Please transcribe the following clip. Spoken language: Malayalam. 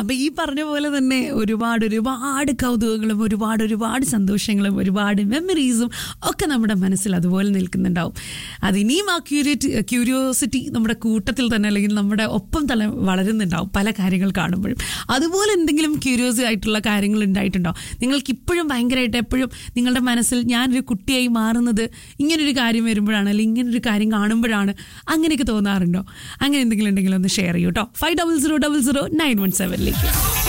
അപ്പൊ ഈ പറഞ്ഞ പോലെ തന്നെ ഒരുപാട് ഒരുപാട് കൗതുകങ്ങളും ഒരുപാട് ഒരുപാട് സന്തോഷങ്ങളും ഒരുപാട് മെമ്മറീസും ഒക്കെ നമ്മുടെ മനസ്സിൽ അതുപോലെ നിൽക്കുന്നുണ്ടാവും അതിനിയും ആ ക്യൂരിയറ്റി ക്യൂരിയോസിറ്റി നമ്മുടെ കൂട്ടത്തിൽ തന്നെ അല്ലെങ്കിൽ നമ്മുടെ ഒപ്പം തന്നെ വളരുന്നുണ്ടാവും പല കാര്യങ്ങൾ കാണുമ്പോഴും അതുപോലെ എന്തെങ്കിലും ക്യൂരിയോസ് ആയിട്ടുള്ള കാര്യങ്ങൾ ഉണ്ടായിട്ടുണ്ടോ നിങ്ങൾക്ക് ഇപ്പോഴും ഭയങ്കരമായിട്ട് എപ്പോഴും നിങ്ങളുടെ മനസ്സിൽ ഞാനൊരു കുട്ടിയായി മാറുന്നത് ഇങ്ങനൊരു കാര്യം വരുമ്പോഴാണ് അല്ലെങ്കിൽ ഇങ്ങനൊരു കാര്യം കാണുമ്പോഴാണ് അങ്ങനെയൊക്കെ തോന്നാറുണ്ടോ അങ്ങനെ എന്തെങ്കിലും ഉണ്ടെങ്കിൽ ഒന്ന് ഷെയർ ചെയ്യൂ കേട്ടോ five double zero double zero nine one സെവനിലേക്ക്